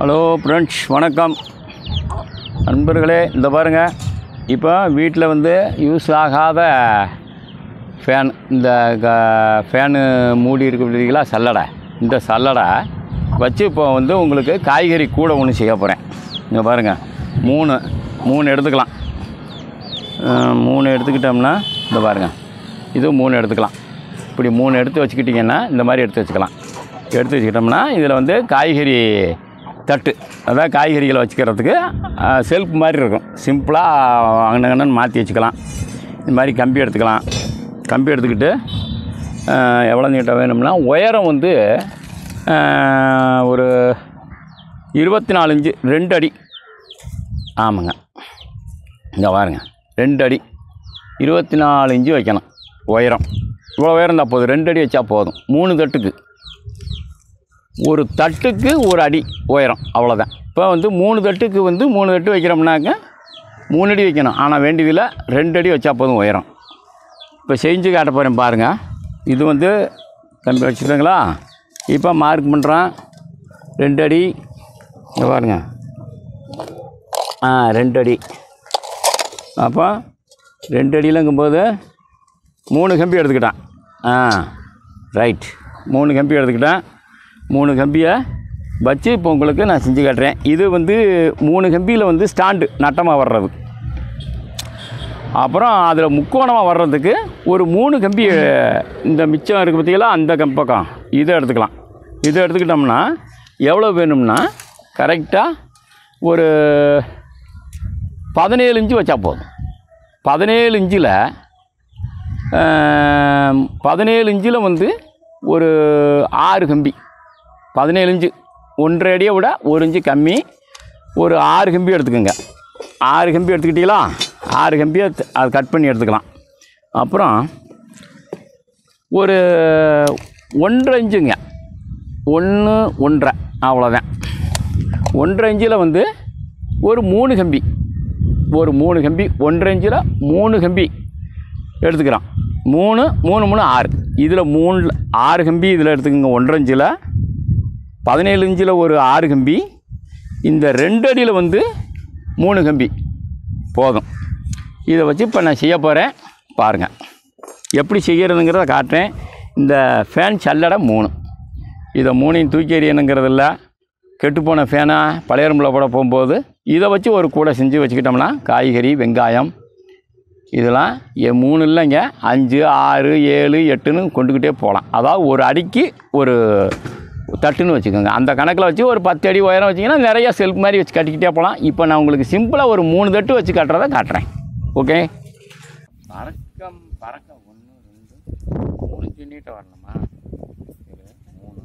hello friends வணக்கம் நண்பர்களே இந்த பாருங்கள் இப்போ வீட்டில் வந்து யூஸ் ஆகாத ஃபேன் இந்த க- ஃபேனு மூடி இருக்கு பார்த்தீங்களா சல்லடை இந்த சல்லடை வச்சு இப்போ வந்து உங்களுக்கு காய்கறி கூட ஒன்று செய்ய போகிறேன் இங்கே பாருங்கள் மூணு மூணு எடுத்துக்கலாம் அஹ், மூணு எடுத்துக்கிட்டோம்னா இந்த பாருங்கள் இது மூணு எடுத்துக்கலாம் இப்படி மூணு எடுத்து வச்சுக்கிட்டிங்கன்னா இந்த மாதிரி எடுத்து வச்சுக்கலாம் எடுத்து வச்சுக்கிட்டோம்னா இதில் வந்து காய்கறி தட்டு அதாவது காய்கறிகளை வச்சுக்கிறதுக்கு செல்ஃப் மாதிரி இருக்கும் சிம்பிளாக அங்கன்னு மாற்றி வச்சுக்கலாம் இந்த மாதிரி கம்பி எடுத்துக்கலாம் கம்பி எடுத்துக்கிட்டு அஹ், எவ்வளோ நீட்டாக வேணும்னா உயரம் வந்து அஹ், ஒரு இருபத்தி நாலு இன்ச்சு ரெண்டு அடி ஆமாங்க இங்கே பாருங்க ரெண்டு அடி இருபத்தி நாலு இன்ச்சு வைக்கணும் உயரம் இவ்வளோ உயரம் இருந்தால் போதும் ரெண்டு அடி வச்சா போதும் மூணு தட்டுக்கு ஒரு தட்டுக்கு ஒரு அடி உயரம் அவ்வளோதான் இப்போ வந்து மூணு தட்டுக்கு வந்து மூணு தட்டு வைக்கிறோம்னாக்க மூணு அடி வைக்கணும் ஆனால் வேண்டியதில் ரெண்டு அடி வச்சா போதும் உயரம் இப்போ செஞ்சு காட்ட போகிறேன் பாருங்கள் இது வந்து கம்பி வச்சுருங்களா இப்போ மார்க் பண்ணுறேன் ரெண்டு அடி இங்கே பாருங்க ஆ ரெண்டு அடி அப்போ ரெண்டு அடியிலங்கும்போது மூணு கம்பி எடுத்துக்கிட்டேன் ஆ ரைட் மூணு கம்பி எடுத்துக்கிட்டேன் மூணு கம்பியை வச்சு இப்போ உங்களுக்கு நான் செஞ்சு காட்டுறேன் இது வந்து மூணு கம்பியில் வந்து ஸ்டாண்டு நட்டமாக வர்றது அப்புறம் அதில் முக்கோணமாக வர்றதுக்கு ஒரு மூணு கம்பி இந்த மிச்சம் இருக்குது பார்த்தீங்களா அந்த கம் பக்கம் இதை எடுத்துக்கலாம் இதை எடுத்துக்கிட்டோம்னா எவ்வளோ வேணும்னா கரெக்டாக ஒரு பதினேழு இன்ச்சு வச்சா போதும் பதினேழு இன்ச்சில் பதினேழு இன்ச்சில் வந்து ஒரு ஆறு கம்பி பதினேழு இன்ச்சு ஒன்றரை அடியை விட ஒரு இன்ச்சு கம்மி ஒரு ஆறு கம்பி எடுத்துக்கோங்க ஆறு கம்பி எடுத்துக்கிட்டீங்களா ஆறு கம்பியை த- அது கட் பண்ணி எடுத்துக்கலாம் அப்புறம் ஒரு ஒன்றரை இன்ச்சுங்க ஒன்று ஒன்றரை அவ்வளோதான் ஒன்றரை இன்ச்சில் வந்து ஒரு மூணு கம்பி ஒரு மூணு கம்பி ஒன்றரை இன்ச்சில் மூணு கம்பி எடுத்துக்கிறோம் மூணு மூணு மூணு ஆறு இதில் மூணு ஆறு கம்பி இதில் எடுத்துக்கோங்க ஒன்றரை இன்ச்சில் பதினேழு இன்ச்சில் ஒரு ஆறு கம்பி இந்த ரெண்டு அடியில் வந்து மூணு கம்பி போதும் இதை வச்சு இப்போ நான் செய்ய போகிறேன் பாருங்கள் எப்படி செய்கிறதுங்கிறத காட்டுறேன் இந்த ஃபேன் சல்லடை மூணு இதை மூணையும் தூக்கி எறியணுங்கிறதில்ல கெட்டுப்போன ஃபேனை பழையரும்பில் போட போகும்போது இதை வச்சு ஒரு கூடை செஞ்சு வச்சுக்கிட்டோம்னா காய்கறி வெங்காயம் இதெல்லாம் எ மூணு இல்லைங்க அஞ்சு ஆறு ஏழு எட்டுன்னு கொண்டுக்கிட்டே போகலாம் அதாவது ஒரு அடிக்கு ஒரு தட்டுன்னு வச்சுக்கோங்க அந்த கணக்கில் வச்சு ஒரு பத்து அடி உயரம் வச்சிங்கன்னா நிறையா செல்ஃப் மாதிரி வச்சு கட்டிக்கிட்டே போகலாம் இப்போ நான் உங்களுக்கு சிம்பிளாக ஒரு மூணு தட்டு வச்சு கட்டுறதை காட்டுறேன் ஓகே பறக்கம் பறக்க ஒன்று ரெண்டு மூணு சொல்லிட்டு வரணுமா இரு, மூணு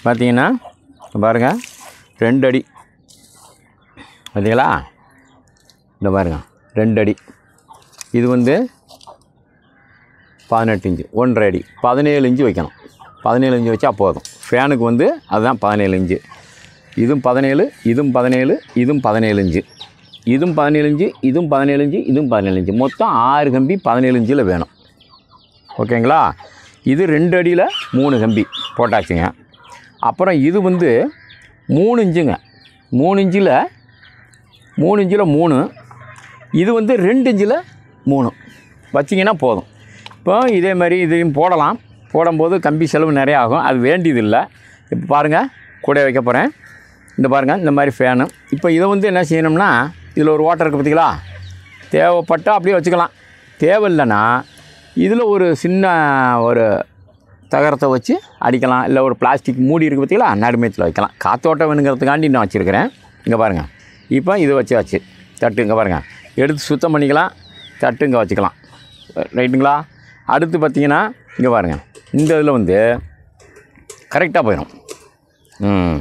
பார்த்தீங்கன்னா பாருங்கள் ரெண்டு அடி பார்த்தீங்களா இந்த பாருங்க ரெண்டு அடி இது வந்து பதினெட்டு இன்ச்சு ஒன்றரை அடி பதினேழு இன்ச்சு வைக்கணும் பதினேழு இன்ச்சு வச்சா போதும் ஃபேனுக்கு வந்து அதுதான் பதினேழு இன்ச்சு இதுவும் பதினேழு இதுவும் பதினேழு இதுவும் பதினேழு இன்ச்சு இதுவும் பதினேழு இன்ச்சு இதுவும் பதினேழு இன்ச்சு இதுவும் பதினேழு இன்ச்சு மொத்தம் ஆறு கம்பி பதினேழு இன்ச்சில் வேணும் ஓகேங்களா இது ரெண்டு அடியில் மூணு கம்பி போட்டாச்சுங்க அப்புறம் இது வந்து மூணு இன்ச்சுங்க மூணு இன்ச்சில் மூணு இன்ச்சில் மூணு இது வந்து ரெண்டு இன்ச்சில் மூணு வச்சிங்கன்னா போதும் இப்போ இதே மாதிரி இதையும் போடலாம் போடும்போது கம்பி செலவு நிறைய ஆகும் அது வேண்டியதில்லை இப்போ பாருங்கள் கூட வைக்க போகிறேன் இந்த பாருங்கள் இந்த மாதிரி ஃபேனு இப்போ இதை வந்து என்ன செய்யணும்னா இதில் ஒரு ஓட்டர் இருக்குது பார்த்தீங்களா தேவைப்பட்டால் அப்படியே வச்சுக்கலாம் தேவையில்லைன்னா இதில் ஒரு சின்ன ஒரு தகரத்தை வச்சு அடிக்கலாம் இல்லை ஒரு பிளாஸ்டிக் மூடி இருக்குது பார்த்தீங்களா நடுமையத்தில் வைக்கலாம் காத்தோட்டம் வேணுங்கிறதுக்காண்டி நான் வச்சுருக்கிறேன் இங்கே பாருங்கள் இப்போ இது வச்சு வச்சு தட்டு இங்கே பாருங்கள் எடுத்து சுத்தம் பண்ணிக்கலாம் தட்டு இங்கே வச்சுக்கலாம் ரைட்டுங்களா அடுத்து பார்த்தீங்கன்னா இங்கே பாருங்கள் இந்த இதில் வந்து கரெக்டாக போயிடும் ம்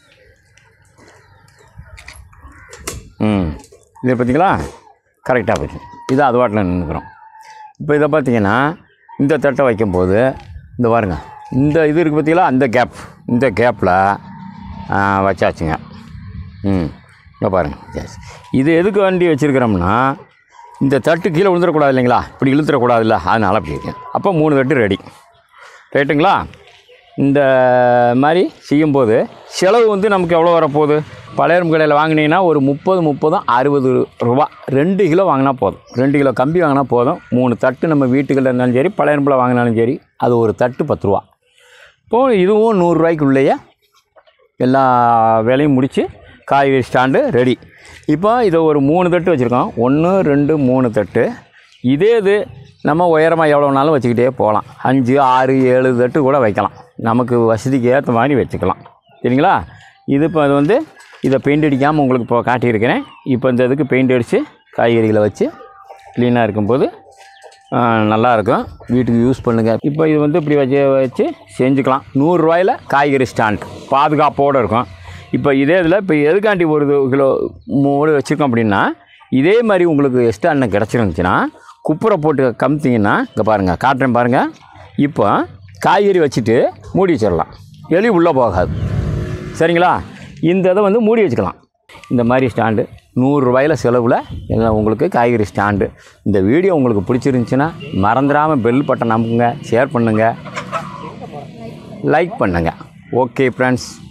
ம் இது பார்த்தீங்களா கரெக்டாக போயிடும் இது அது வாட்டில் நின்றுக்கிறோம் இப்போ இதை பார்த்தீங்கன்னா இந்த தட்டை வைக்கும்போது இந்த பாருங்க இந்த இது இருக்குது பார்த்தீங்களா அந்த கேப் இந்த கேப்பில் வச்சாச்சுங்க ம் இங்கே பாருங்கள் எஸ் இது எதுக்கு வண்டி வச்சுருக்கிறோம்னா இந்த தட்டு கீழே விழுந்துடக்கூடாது இல்லைங்களா இப்படி இழுத்துடக்கூடாதுல்ல அதனால் அப்படி இருக்கு அப்போ மூணு தட்டு ரெடி ரைட்டுங்களா இந்த மாதிரி செய்யும்போது செலவு வந்து நமக்கு எவ்வளோ வரப்போகுது பழையரும் கடையில் வாங்கினீங்கன்னா ஒரு முப்பது முப்பதும் அறுபது ரூபா ரெண்டு கிலோ வாங்கினா போதும் ரெண்டு கிலோ கம்பி வாங்கினா போதும் மூணு தட்டு நம்ம வீட்டுகளில் இருந்தாலும் சரி பழையரும்பில் வாங்கினாலும் சரி அது ஒரு தட்டு பத்து ரூபா இப்போது இதுவும் நூறுரூவாய்க்குள்ளேயே எல்லா வேலையும் முடித்து காய்கறி ஸ்டாண்டு ரெடி இப்போ இதை ஒரு மூணு தட்டு வச்சுருக்கோம் ஒன்று ரெண்டு மூணு தட்டு இதே இது நம்ம உயரமாக எவ்வளோனாலும் வச்சுக்கிட்டே போகலாம் அஞ்சு ஆறு ஏழு தட்டு கூட வைக்கலாம் நமக்கு வசதிக்கு ஏற்ற மாதிரி வச்சுக்கலாம் சரிங்களா இது இப்போ அது வந்து இதை பெயிண்ட் அடிக்காமல் உங்களுக்கு இப்போ காட்டியிருக்கிறேன் இப்போ இந்த இதுக்கு பெயிண்ட் அடித்து காய்கறிகளை வச்சு க்ளீனாக இருக்கும்போது ஆ, நல்லாயிருக்கும் வீட்டுக்கு யூஸ் பண்ணுங்கள் இப்போ இது வந்து இப்படி வச்சு வச்சு செஞ்சுக்கலாம் நூறுரூவாயில் காய்கறி ஸ்டாண்ட் பாதுகாப்போடு இருக்கும் இப்போ இதே இதில் இப்போ எதுக்காண்டி ஒரு இது கிலோ மூணு வச்சுருக்கோம் அப்படின்னா இதே மாதிரி உங்களுக்கு எக்ஸ்ட்ரா எண்ணெய் கிடச்சிருந்துச்சுன்னா குப்புரை போட்டு கமுத்திங்கன்னா இங்கே பாருங்கள் காட்டுறேன் பாருங்கள் இப்போ காய்கறி வச்சுட்டு மூடி வச்சிடலாம் எலி உள்ளே போகாது சரிங்களா இந்த இதை வந்து மூடி வச்சுக்கலாம் இந்த மாதிரி ஸ்டாண்டு நூறுரூவாயில் செலவில் எல்லாம் உங்களுக்கு காய்கறி ஸ்டாண்டு இந்த வீடியோ உங்களுக்கு பிடிச்சிருந்துச்சின்னா மறந்துடாமல் பெல் பட்டன் நம்புங்க ஷேர் பண்ணுங்கள் லைக் பண்ணுங்கள் ஓகே ஃப்ரெண்ட்ஸ்